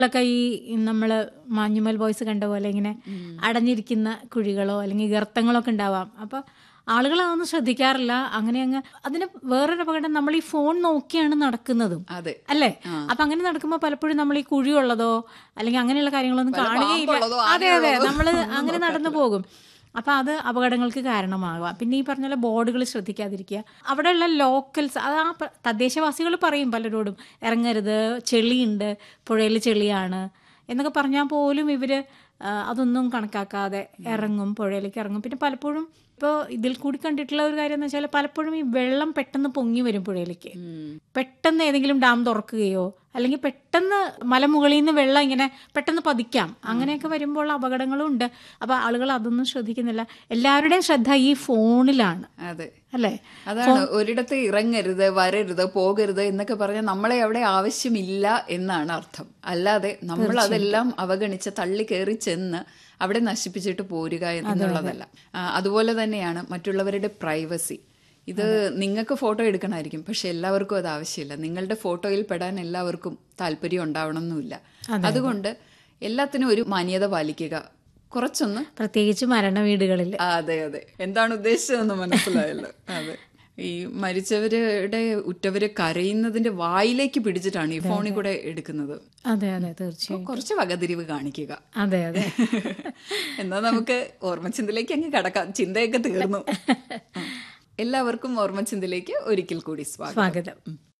ഒക്കെ ഈ നമ്മള് മാഞ്ഞുമൽ ബോയ്സ് കണ്ട പോലെ ഇങ്ങനെ അടഞ്ഞിരിക്കുന്ന കുഴികളോ അല്ലെങ്കിൽ ഗർത്തങ്ങളോ ഒക്കെ ഉണ്ടാവാം അപ്പൊ ആളുകൾ അതൊന്നും ശ്രദ്ധിക്കാറില്ല അങ്ങനെ അങ്ങ് അതിന് വേറൊരു അപകടം നമ്മൾ ഈ ഫോൺ നോക്കിയാണ് നടക്കുന്നതും അതെ അല്ലേ അപ്പൊ അങ്ങനെ നടക്കുമ്പോൾ പലപ്പോഴും നമ്മൾ ഈ കുഴിയുള്ളതോ അല്ലെങ്കിൽ അങ്ങനെയുള്ള കാര്യങ്ങളൊന്നും കാണുകയില്ല പാമ്പുള്ളതോ, അതെ അതെ നമ്മൾ അങ്ങനെ നടന്നു പോകും അപ്പൊ അത് അപകടങ്ങൾക്ക് കാരണമാകാം പിന്നെ ഈ പറഞ്ഞ പോലെ ബോർഡുകൾ ശ്രദ്ധിക്കാതിരിക്കുക അവിടെയുള്ള ലോക്കൽസ് അത് ആ പ- തദ്ദേശവാസികൾ പറയും പലരോടും ഇറങ്ങരുത് ചെളിയുണ്ട് പുഴയിൽ ചെളിയാണ് എന്നൊക്കെ പറഞ്ഞാൽ പോലും ഇവര് ആ, അതൊന്നും കണക്കാക്കാതെ ഇറങ്ങും പുഴയിലേക്ക് ഇറങ്ങും പിന്നെ പലപ്പോഴും ഇപ്പോൾ ഇതിൽ കൂടി കണ്ടിട്ടുള്ള ഒരു കാര്യം എന്ന് വെച്ചാൽ പലപ്പോഴും ഈ വെള്ളം പെട്ടെന്ന് പൊങ്ങി വരും പുഴയിലേക്ക് പെട്ടെന്ന് ഏതെങ്കിലും ഡാം തുറക്കുകയോ അല്ലെങ്കിൽ പെട്ടെന്ന് മലമുകളിൽ നിന്ന് വെള്ളം ഇങ്ങനെ പെട്ടെന്ന് പതിക്കാം അങ്ങനെയൊക്കെ വരുമ്പോൾ അപകടങ്ങളും ഉണ്ട് അപ്പൊ ആളുകൾ അതൊന്നും ശ്രദ്ധിക്കുന്നില്ല എല്ലാവരുടെയും ശ്രദ്ധ ഈ ഫോണിലാണ് അതെ അല്ലേ അതാണ് ഒരിടത്ത് ഇറങ്ങരുത് വരരുത് പോകരുത് എന്നൊക്കെ പറഞ്ഞാൽ നമ്മളെ അവിടെ ആവശ്യമില്ല എന്നാണ് അർത്ഥം അല്ലാതെ നമ്മൾ അതെല്ലാം അവഗണിച്ച് തള്ളി കയറി ചെന്ന് അവിടെ നശിപ്പിച്ചിട്ട് പോരുക എന്നുള്ളതല്ല ആ, അതുപോലെ തന്നെയാണ് മറ്റുള്ളവരുടെ പ്രൈവസി ഇത് നിങ്ങൾക്ക് ഫോട്ടോ എടുക്കണമായിരിക്കും പക്ഷെ എല്ലാവർക്കും അത് ആവശ്യമില്ല നിങ്ങളുടെ ഫോട്ടോയിൽ പെടാൻ എല്ലാവർക്കും താല്പര്യം ഉണ്ടാവണമെന്നില്ല അതുകൊണ്ട് എല്ലാത്തിനും ഒരു മാന്യത പാലിക്കുക കുറച്ചൊന്ന് പ്രത്യേകിച്ച് മരണ വീടുകളിൽ ആ, അതെ അതെ എന്താണ് ഉദ്ദേശിച്ചതെന്ന് മനസ്സിലായല്ലോ അതെ ഈ മരിച്ചവരുടെ ഉറ്റവര് കരയുന്നതിന്റെ വായിലേക്ക് പിടിച്ചിട്ടാണ് ഈ ഫോണിൽ കൂടെ എടുക്കുന്നത് അതെ അതെ തീർച്ചയായും കുറച്ച് വകതിരിവ് കാണിക്കുക അതെ അതെ എന്നാ നമുക്ക് ഓർമ്മച്ചിന്തയിലേക്ക് അങ്ങ് കടക്കാം ചിന്തയൊക്കെ തീർന്നു എല്ലാവർക്കും ഓർമ്മച്ചിന്തയിലേക്ക് ഒരിക്കൽ കൂടി സ്വാഗതം സ്വാഗതം